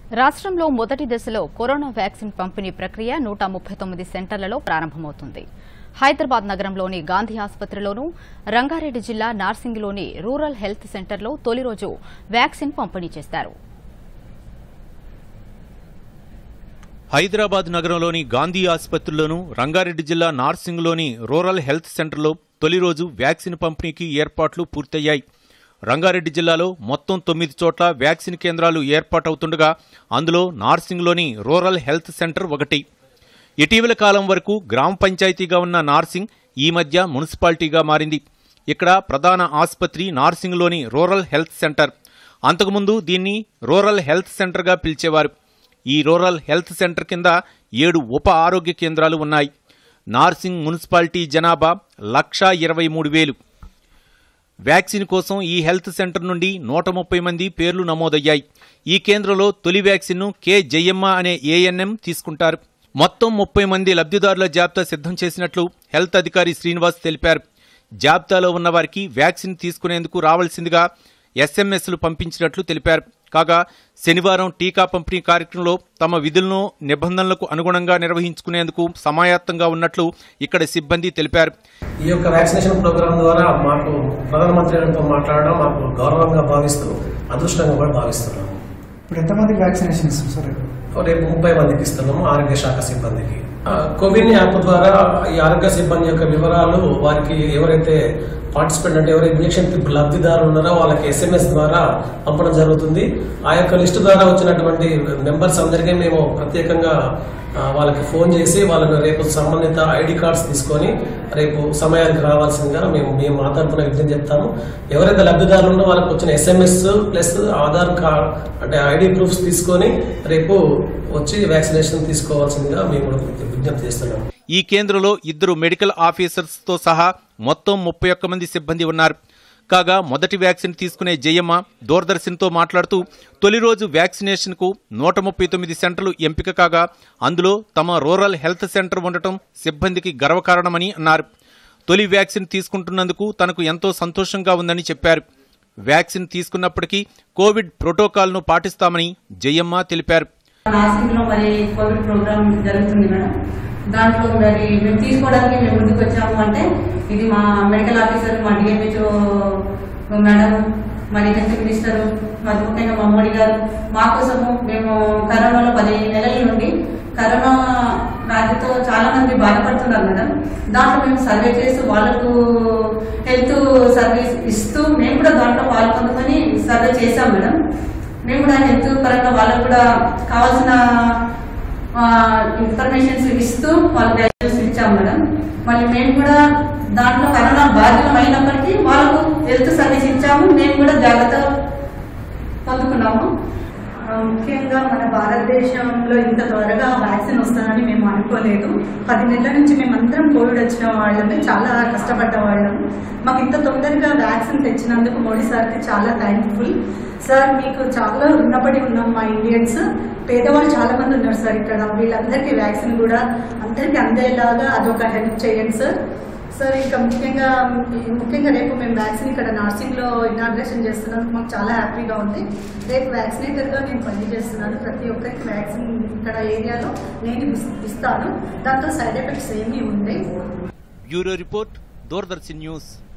రాష్ట్రంలో మొదటి దశలో కరోనా వ్యాక్సిన్ పంపిణీ ప్రక్రియ నూట ముప్పై తొమ్మిది సెంటర్లలో ప్రారంభమవుతుంది హైదరాబాద్ నగరంలోని గాంధీ ఆసుపత్రిలోను రంగారెడ్డి జిల్లా నార్సింగిలోని రూరల్ హెల్త్ సెంటర్లో తొలి రోజు వ్యాక్సిన్ పంపిణీ చేస్తారు హైదరాబాద్ నగరంలోని గాంధీ ఆసుపత్రిలోను రంగారెడ్డి జిల్లా నార్సింగ్లోని రూరల్ హెల్త్ సెంటర్లో తొలి రోజు వ్యాక్సిన్ పంపిణీకి ఏర్పాట్లు పూర్తయ్యాయి రంగారెడ్డి జిల్లాలో మొత్తం తొమ్మిది చోట్ల వ్యాక్సిన్ కేంద్రాలు ఏర్పాటవుతుండగా అందులో నార్సింగ్లోని రూరల్ హెల్త్ సెంటర్ ఒకటి ఇటీవల కాలం వరకు గ్రామ పంచాయతీగా ఉన్న నార్సింగ్ ఈ మధ్య మున్సిపాలిటీగా మారింది ఇక్కడ ప్రధాన ఆసుపత్రి నార్సింగ్లోని రూరల్ హెల్త్ సెంటర్ అంతకుముందు దీన్ని రూరల్ హెల్త్ సెంటర్గా పిలిచేవారు ఈ రూరల్ హెల్త్ సెంటర్ కింద ఏడు ఉప ఆరోగ్య కేంద్రాలు ఉన్నాయి నార్సింగ్ మున్సిపాలిటీ జనాభా లక్షా ఇరవై మూడు వేలు వ్యాక్సిన్ కోసం ఈ హెల్త్ సెంటర్ నుండి నూట ముప్పై మంది పేర్లు నమోదయ్యాయి ఈ కేంద్రంలో తొలి వ్యాక్సిన్ను కె జయమ్మ అనే ఏఎన్ఎం తీసుకుంటారు మొత్తం ముప్పై మంది లబ్ధిదారుల జాబితా సిద్ధం చేసినట్లు హెల్త్ అధికారి శ్రీనివాస్ తెలిపారు జాబితాలో ఉన్న వారికి వ్యాక్సిన్ తీసుకునేందుకు రావాల్సిందిగా ఎస్ఎంఎస్లు పంపించినట్లు తెలిపారు కాగా శనివారం టీకా పంపిణీ కార్యక్రమంలో తమ విధులను నిబంధనలకు అనుగుణంగా నిర్వహించుకునేందుకు సమాయత్తంగా ఉన్నట్లు ఇక్కడ సిబ్బంది తెలిపారు ఈ యొక్క వ్యాక్సినేషన్ ప్రోగ్రాం ద్వారా మాకు ప్రధానమంత్రి గారితో మాట్లాడడం మాకు గౌరవంగా భావిస్తూ అదృష్టంగా కూడా భావిస్తున్నాము ఇప్పుడు ఎంతమంది వ్యాక్సినేషన్ ఇస్తారు సార్ రేపు ముప్పై మందికి ఇస్తున్నాము ఆరోగ్య శాఖ సిబ్బందికి ఆ, కోవిన్ యాప్ ద్వారా ఈ ఆరోగ్య సిబ్బంది యొక్క వివరాలు వారికి ఎవరైతే పార్టిసిపెంట్ అంటే ఎవరైతే ఇంజక్షన్ లబ్ధిదారులు ఉన్నారో వాళ్ళకి ఎస్ఎంఎస్ ద్వారా పంపడం జరుగుతుంది ఆ యొక్క లిస్టు ద్వారా వచ్చినటువంటి మెంబర్స్ అందరికీ మేము ప్రత్యేకంగా ఆ, వాళ్ళకి ఫోన్ చేసి వాళ్ళని రేపు సంబంధిత ఐడి కార్డ్స్ తీసుకొని రేపు సమయానికి రావాల్సిందిగా మేము మేము మా తరపున విజ్ఞప్తి చెప్తాము ఎవరైతే లబ్ధిదారులు ఉన్నో వాళ్ళకి వచ్చిన ఎస్ఎంఎస్ ప్లస్ ఆధార్ కార్డ్ అంటే ఐడి ప్రూఫ్స్ తీసుకొని రేపు వచ్చి వ్యాక్సినేషన్ తీసుకోవాల్సిందిగా మేము కూడా విజ్ఞప్తి చేస్తున్నాము ఈ కేంద్రంలో ఇద్దరు మెడికల్ ఆఫీసర్స్తో సహా మొత్తం ముప్పై ఒక్క మంది సిబ్బంది ఉన్నారు కాగా మొదటి వ్యాక్సిన్ తీసుకునే జయమ్మ దూరదర్శన్తో మాట్లాడుతూ తొలి రోజు వ్యాక్సినేషన్కు నూట ముప్పై తొమ్మిది సెంటర్లు ఎంపిక కాగా అందులో తమ రూరల్ హెల్త్ సెంటర్ ఉండటం సిబ్బందికి గర్వకారణమని అన్నారు తొలి వ్యాక్సిన్ తీసుకుంటున్నందుకు తనకు ఎంతో సంతోషంగా ఉందని చెప్పారు వ్యాక్సిన్ తీసుకున్నప్పటికీ కోవిడ్ ప్రోటోకాల్ను పాటిస్తామని జయమ్మ తెలిపారు నాసింగ్ లో మరి కోవిడ్ ప్రోగ్రామ్ జరుగుతుంది మేడం దాంట్లో మరి మేము తీసుకోవడానికి మేము ముందుకు వచ్చాము అంటే ఇది మా మెడికల్ ఆఫీసర్ మా డిఎంహెచ్ఓ మేడం మరి హెల్త్ మినిస్టర్ మరి ముఖ్యంగా మా మోడీ గారు మా కోసము మేము కరోనాలో పది నెలల నుండి కరోనా వ్యాధితో చాలా మంది బాధపడుతున్నారు మేడం దాంట్లో మేము సర్వే చేస్తూ వాళ్ళకు హెల్త్ సర్వీస్ ఇస్తూ మేము కూడా దాంట్లో పాల్పొందుకొని సర్వే చేశాం మేడం మేము కూడా హెల్త్ పరంగా వాళ్ళకు కూడా కావాల్సిన ఇన్ఫర్మేషన్స్ ఇస్తూ వాళ్ళకి గైడెన్స్ ఇచ్చాం మేడం మళ్ళీ మేము కూడా దాంట్లో కరోనా బాధితం అయినప్పటికీ వాళ్ళకు హెల్త్ సర్వీస్ ఇచ్చాము మేము కూడా జాగ్రత్త పొందుకున్నాము ఆ, ముఖ్యంగా మన భారతదేశంలో ఇంత త్వరగా వ్యాక్సిన్ వస్తుందని మేము అనుకోలేదు పది నెలల నుంచి మేమందరం కోవిడ్ వచ్చిన వాళ్ళమే చాలా కష్టపడ్డ వాళ్ళం మాకు ఇంత తొందరగా వ్యాక్సిన్ తెచ్చినందుకు మోడీ సార్కి చాలా థ్యాంక్ఫుల్ సార్ మీకు చాలా రుణపడి ఉన్నాం మా ఇండియన్స్ పేదవాళ్ళు చాలా మంది ఉన్నారు సార్ ఇక్కడ వీళ్ళందరికీ వ్యాక్సిన్ కూడా అందరికీ అందేలాగా అదొక హెల్ప్ చేయండి సార్ సార్ ఇంకా ముఖ్యంగా ముఖ్యంగా రేపు మేము వ్యాక్సిన్ ఇక్కడ నర్సింగ్లో ఇనాగ్రేషన్ చేస్తున్నందుకు మాకు చాలా హ్యాపీగా ఉంది రేపు వ్యాక్సినేటర్గా నేను పనిచేస్తున్నాను ప్రతి ఒక్కరికి వ్యాక్సిన్ ఇక్కడ ఏరియాలో నేను ఇస్- ఇస్తాను దాంతో సైడ్ ఎఫెక్ట్స్ ఏమీ ఉండవు బ్యూరో రిపోర్ట్ దూరదర్శన్ న్యూస్